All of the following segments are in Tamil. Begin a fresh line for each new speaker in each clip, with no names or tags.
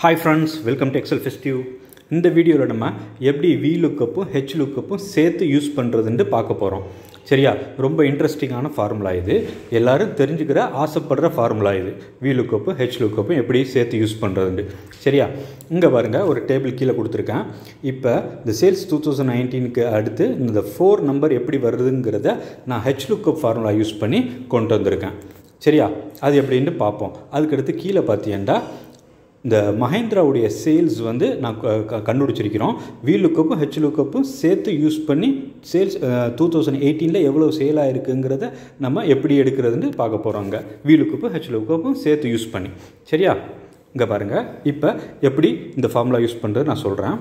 hi friends welcome to Excel festive இந்த வீடியோவில் நம்ம எப்படி வி லுக்கப்பும் ஹெச் லுக்கப்பும் சேர்த்து யூஸ் பண்ணுறதுன்ட்டு பார்க்க போகிறோம் சரியா ரொம்ப இன்ட்ரெஸ்டிங்கான ஃபார்முலா இது எல்லாரும் தெரிஞ்சுக்கிற ஆசைப்படுற ஃபார்முலா இது வி லுக்கப்பும் ஹெச் லுக்கப்பும் எப்படி சேர்த்து யூஸ் பண்ணுறதுண்டு சரியா இங்கே பாருங்கள் ஒரு டேபிள் கீழே கொடுத்துருக்கேன் இப்போ இந்த சேல்ஸ் டூ தௌசண்ட் நைன்டீனுக்கு அடுத்து இந்த ஃபோர் நம்பர் எப்படி வருதுங்கிறத நான் ஹெச் லுக்கப் ஃபார்முலா யூஸ் பண்ணி கொண்டு வந்திருக்கேன் சரியா அது எப்படின்ட்டு பார்ப்போம் அதுக்கடுத்து கீழே பார்த்தீங்கன்னா இந்த மஹேந்திராவுடைய சேல்ஸ் வந்து நான் க- க- கண்டுபிடிச்சிருக்கிறோம் வி லுக்கப்பும் ஹெச் லுக்கப்பும் சேர்த்து யூஸ் பண்ணி சேல்ஸ் டூ தௌசண்ட் எயிட்டீனில் எவ்வளோ சேல் ஆயிருக்குங்கிறத நம்ம எப்படி எடுக்கிறதுன்னு பார்க்க போகிறோங்க வி லுக்கப்பும் ஹெச் லுக்கப்பும் சேர்த்து யூஸ் பண்ணி சரியா இங்கே பாருங்கள் இப்போ எப்படி இந்த ஃபார்முலா யூஸ் பண்ணுறது நான் சொல்கிறேன்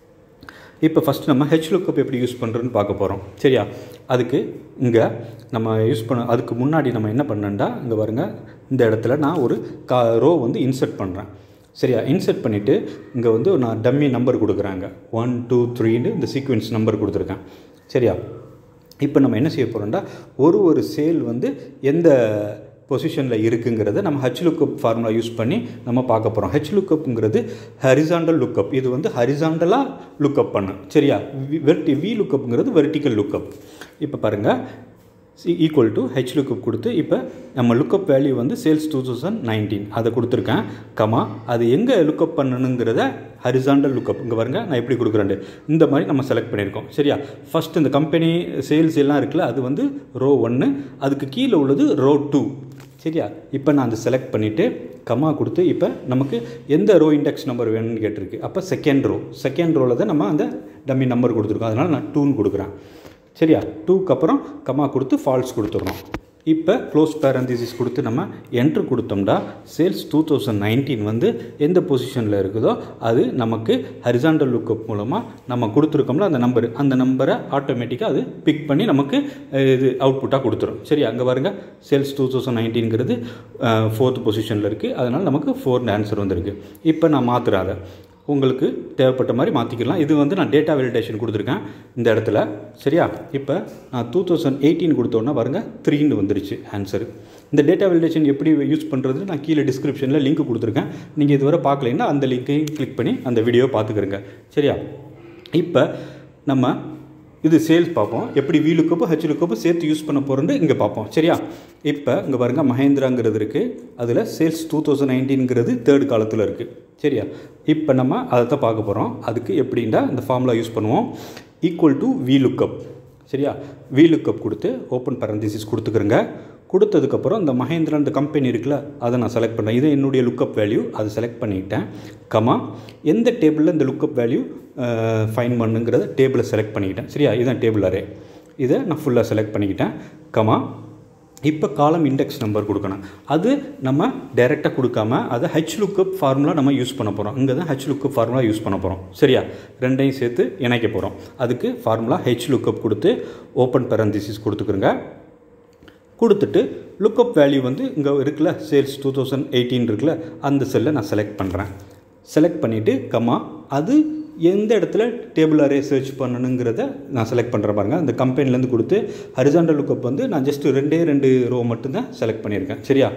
இப்போ ஃபஸ்ட் நம்ம ஹெச் லுக்கப் எப்படி யூஸ் பண்ணுறதுன்னு பார்க்க போகிறோம் சரியா அதுக்கு இங்கே நம்ம யூஸ் பண்ண அதுக்கு முன்னாடி நம்ம என்ன பண்ணேன்டா இங்கே பாருங்க இந்த இடத்துல நான் ஒரு கா ரோ வந்து இன்சர்ட் பண்ணுறேன் சரியா இன்சர்ட் பண்ணிவிட்டு இங்கே வந்து நான் டம்மி நம்பர் கொடுக்குறாங்க ஒன் டூ த்ரீன்னு இந்த சீக்வென்ஸ் நம்பர் கொடுத்துருக்கேன் சரியா இப்போ நம்ம என்ன செய்ய போகிறோம்டா ஒரு ஒரு சேல் வந்து எந்த பொசிஷனில் இருக்குங்கிறத நம்ம ஹச் லுக்கப் ஃபார்முலா யூஸ் பண்ணி நம்ம பார்க்க போகிறோம் ஹெச் லுக்கப்புங்கிறது ஹரிசாண்டல் லுக்கப் இது வந்து ஹரிசாண்டலாக லுக்கப் பண்ணும் சரியா வெர்டி வி லுக்கப்புங்கிறது வெர்டிக்கல் லுக்கப் இப்போ பாருங்கள் ஈக்குவல் டு ஹெச் லுக்கப் கொடுத்து இப்போ நம்ம லுக்கப் வேல்யூ வந்து சேல்ஸ் டூ தௌசண்ட் நைன்டீன் அதை கொடுத்துருக்கேன் கமா அது எங்கே லுக்கப் பண்ணணுங்கிறத ஹரிசாண்டல் லுக்கப் இங்கே பாருங்க நான் எப்படி கொடுக்குறேன் இந்த மாதிரி நம்ம செலக்ட் பண்ணியிருக்கோம் சரியா ஃபஸ்ட் இந்த கம்பெனி சேல்ஸ் எல்லாம் இருக்குல்ல அது வந்து ரோ ஒன்று அதுக்கு கீழே உள்ளது ரோ டூ சரியா இப்போ நான் அதை செலக்ட் பண்ணிவிட்டு கமா கொடுத்து இப்போ நமக்கு எந்த ரோ இண்டெக்ஸ் நம்பர் வேணும்னு கேட்டிருக்கு அப்போ செகண்ட் ரோ செகண்ட் ரோவில் தான் நம்ம அந்த டம்மி நம்பர் கொடுத்துருக்கோம் அதனால் நான் டூன்னு கொடுக்குறேன் சரியா டூக்கு அப்புறம் கமா கொடுத்து ஃபால்ஸ் கொடுத்துடணும் இப்போ க்ளோஸ் பேரந்திசிஸ் கொடுத்து நம்ம என்ட்ரு கொடுத்தோம்னா சேல்ஸ் டூ தௌசண்ட் நைன்டீன் வந்து எந்த பொசிஷனில் இருக்குதோ அது நமக்கு ஹரிசாண்டல் லுக்கப் மூலமாக நம்ம கொடுத்துருக்கோம்ல அந்த நம்பர் அந்த நம்பரை ஆட்டோமேட்டிக்காக அது பிக் பண்ணி நமக்கு அஹ், இது அவுட்புட்டாக கொடுத்துரும் சரி அங்கே பாருங்க சேல்ஸ் டூ தௌசண்ட் நைன்டீன்கிறது ஃபோர்த் பொசிஷனில் இருக்குது அதனால் நமக்கு ஃபோர்னு ஆன்சர் வந்திருக்கு இப்போ நான் மாற்றுறேன் அதை உங்களுக்கு தேவைப்பட்ட மாதிரி மாற்றிக்கலாம் இது வந்து நான் டேட்டா வெலிடேஷன் கொடுத்துருக்கேன் இந்த இடத்துல சரியா இப்போ நான் டூ தௌசண்ட் எயிட்டீன் கொடுத்தோன்னா பாருங்கள் த்ரீன்னு வந்துருச்சு ஆன்சர் இந்த டேட்டா வெலிடேஷன் எப்படி யூஸ் பண்ணுறது நான் கீழே டிஸ்கிரிப்ஷனில் லிங்க் கொடுத்துருக்கேன் நீங்கள் இதுவரை பார்க்கலைன்னா அந்த லிங்க்கையும் கிளிக் பண்ணி அந்த வீடியோவை பார்த்துக்கிறங்க சரியா இப்போ நம்ம இது சேல்ஸ் பார்ப்போம் எப்படி வி லுக்கப்பு ஹெச் லுக்கப்பு சேர்த்து யூஸ் பண்ண போகிறோன்னு இங்கே பார்ப்போம் சரியா இப்போ இங்கே பாருங்கள் மஹேந்திராங்கிறது இருக்குது அதில் சேல்ஸ் டூ தௌசண்ட் நைன்டீன்ங்கிறது தேர்ட் காலத்தில் இருக்குது சரியா இப்போ நம்ம அதை தான் பார்க்க போகிறோம் அதுக்கு எப்படின்னா இந்த ஃபார்முலா யூஸ் பண்ணுவோம் ஈக்குவல் டு வி லுக்கப் சரியா வி லுக்கப் கொடுத்து ஓப்பன் பரந்திசிஸ் கொடுத்துக்கிறங்க கொடுத்ததுக்கப்புறம் இந்த மஹேந்திரா இந்த கம்பெனி இருக்குல்ல அதை நான் செலக்ட் பண்ணேன் இது என்னுடைய லுக்கப் வேல்யூ அதை செலக்ட் பண்ணிக்கிட்டேன் கமா எந்த டேபிளில் இந்த லுக்கப் வேல்யூ ஃபைன் பண்ணுங்கிறத டேபிளை செலக்ட் பண்ணிக்கிட்டேன் சரியா இதுதான் டேபிள் அரே இதை நான் ஃபுல்லாக செலக்ட் பண்ணிக்கிட்டேன் கமா இப்போ காலம் இண்டெக்ஸ் நம்பர் கொடுக்கணும் அது நம்ம டைரெக்டாக கொடுக்காம அதை ஹெச் லுக்கப் ஃபார்முலா நம்ம யூஸ் பண்ண போகிறோம் இங்கே தான் ஹெச் லுக்கப் ஃபார்முலா யூஸ் பண்ண போகிறோம் சரியா ரெண்டையும் சேர்த்து இணைக்க போகிறோம் அதுக்கு ஃபார்முலா ஹெச் லுக்கப் கொடுத்து ஓப்பன் பெரந்திசிஸ் கொடுத்துக்கிறோங்க கொடுத்துட்டு லுக்கப் வேல்யூ வந்து இங்கே இருக்குல்ல சேல்ஸ் டூ தௌசண்ட் எயிட்டீன் இருக்குல்ல அந்த செல்லை நான் செலக்ட் பண்ணுறேன் செலக்ட் பண்ணிவிட்டு கமா அது எந்த இடத்துல டேபிள் அரே சர்ச் பண்ணணுங்கிறத நான் செலக்ட் பண்ணுறேன் பாருங்க அந்த கம்பெனிலேருந்து கொடுத்து ஹரிசாண்டல் லுக்கப் வந்து நான் ஜஸ்ட் ரெண்டே ரெண்டு ரோ மட்டும்தான் செலக்ட் பண்ணியிருக்கேன் சரியா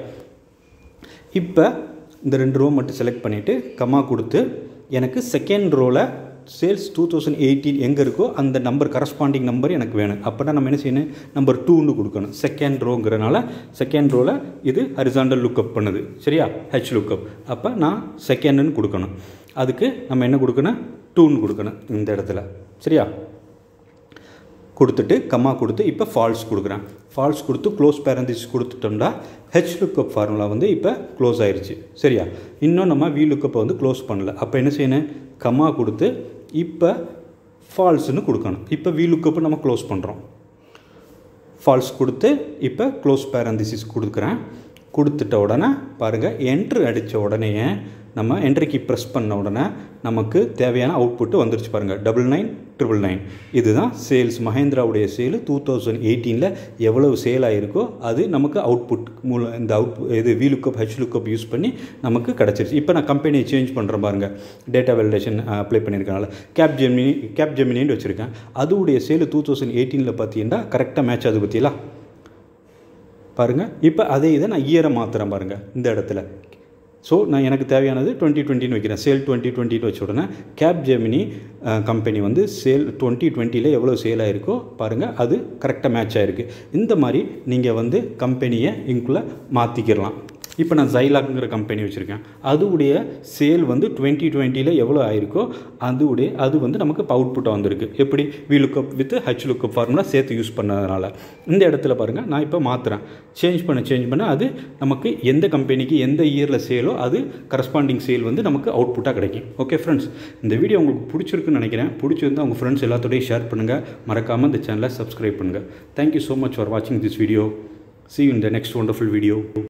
இப்போ இந்த ரெண்டு ரோ மட்டும் செலக்ட் பண்ணிவிட்டு கமா கொடுத்து எனக்கு செகண்ட் ரோவில் சேல்ஸ் டூ தௌசண்ட் எயிட்டீன் எங்கே இருக்கோ அந்த நம்பர் கரஸ்பாண்டிங் நம்பர் எனக்கு வேணும் அப்போனா நம்ம என்ன செய்யணும் நம்பர் டூன்னு கொடுக்கணும் செகண்ட் ரோங்கிறனால செகண்ட் ரோவில் இது ஹரிசாண்டல் லுக்கப் பண்ணுது சரியா ஹெச் லுக்கப் அப்போ நான் செகண்டுன்னு கொடுக்கணும் அதுக்கு நம்ம என்ன கொடுக்கணும் டூன்னு கொடுக்கணும் இந்த இடத்துல சரியா கொடுத்துட்டு கம்மா கொடுத்து இப்போ ஃபால்ஸ் கொடுக்குறேன் ஃபால்ஸ் கொடுத்து க்ளோஸ் பேரந்திஸ் கொடுத்துட்டோம்னா ஹெச் லுக்கப் ஃபார்முலா வந்து இப்போ க்ளோஸ் ஆயிருச்சு சரியா இன்னும் நம்ம வி லுக்கப்பை வந்து க்ளோஸ் பண்ணல அப்போ என்ன செய்யணும் கம்மா கொடுத்து இப்போ ஃபால்ஸ்னு கொடுக்கணும் இப்போ வி லுக்கப்பு நம்ம க்ளோஸ் பண்ணுறோம் ஃபால்ஸ் கொடுத்து இப்போ க்ளோஸ் பேரந்திசிஸ் கொடுக்குறேன் கொடுத்துட்ட உடனே பாருங்கள் என்ட்ரு அடித்த உடனேயே நம்ம என்ட்ரிக்கு ப்ரெஸ் பண்ண உடனே நமக்கு தேவையான அவுட்புட்டு வந்துருச்சு பாருங்கள் டபுள் நைன் ட்ரிபிள் நைன் இதுதான் சேல்ஸ் மஹேந்திராவுடைய சேல் டூ தௌசண்ட் எயிட்டீனில் எவ்வளவு சேல் ஆகிருக்கோ அது நமக்கு அவுட்புட் மூலம் இந்த அவுட் இது V lookup H lookup use பண்ணி நமக்கு கிடச்சிருச்சு இப்போ நான் கம்பெனியை சேஞ்ச் பண்ணுறேன் பாருங்கள் டேட்டா வெலிடேஷன் அப்ளை பண்ணியிருக்கனால கேப் ஜெமினி கேப் ஜெமினின்னு வச்சுருக்கேன் அதுவுடைய சேல் டூ தௌசண்ட் எயிட்டீனில் பார்த்தீங்கன்னா கரெக்டாக மேட்ச் ஆகுது பற்றியலா பாருங்கள் இப்போ அதே இதை நான் இயரை மாற்றுறேன் பாருங்கள் இந்த இடத்துல ஸோ நான் எனக்கு தேவையானது டுவெண்ட்டி டுவெண்ட்டின்னு வைக்கிறேன் சேல் டுவெண்ட்டி டுவெண்ட்டின்னு வச்ச உடனே கேப் ஜெமினி கம்பெனி வந்து சேல் டுவெண்ட்டி டுவெண்ட்டியில் எவ்வளோ சேல் ஆயிருக்கோ பாருங்கள் அது கரெக்டாக மேட்ச் ஆகிருக்கு இந்த மாதிரி நீங்கள் வந்து கம்பெனியை இங்குள்ளே மாற்றிக்கிடலாம் இப்போ நான் ஜைலாக்ங்கிற கம்பெனி வச்சுருக்கேன் அதுவுடைய சேல் வந்து டுவெண்ட்டி டுவெண்ட்டியில் எவ்வளோ ஆயிருக்கோ அதுவுடைய அது வந்து நமக்கு இப்போ அவுட்புட்டாக வந்திருக்கு எப்படி V lookup with H lookup formula சேர்த்து யூஸ் பண்ணதுனால இந்த இடத்துல பாருங்கள் நான் இப்போ மாற்றுறேன் சேஞ்ச் பண்ண சேஞ்ச் பண்ண அது நமக்கு எந்த கம்பெனிக்கு எந்த இயரில் சேலோ அது கரஸ்பாண்டிங் சேல் வந்து நமக்கு அவுட்புட்டாக கிடைக்கும் ஓகே ஃப்ரெண்ட்ஸ் இந்த வீடியோ உங்களுக்கு பிடிச்சிருக்குன்னு நினைக்கிறேன் பிடிச்சிருந்தா உங்கள் ஃப்ரெண்ட்ஸ் எல்லாத்தோடையும் ஷேர் பண்ணுங்கள் மறக்காமல் இந்த சேனலை சப்ஸ்கிரைப் பண்ணுங்கள் தேங்க்யூ ஸோ மச் ஃபார் வாட்சிங் this video see you in the next wonderful video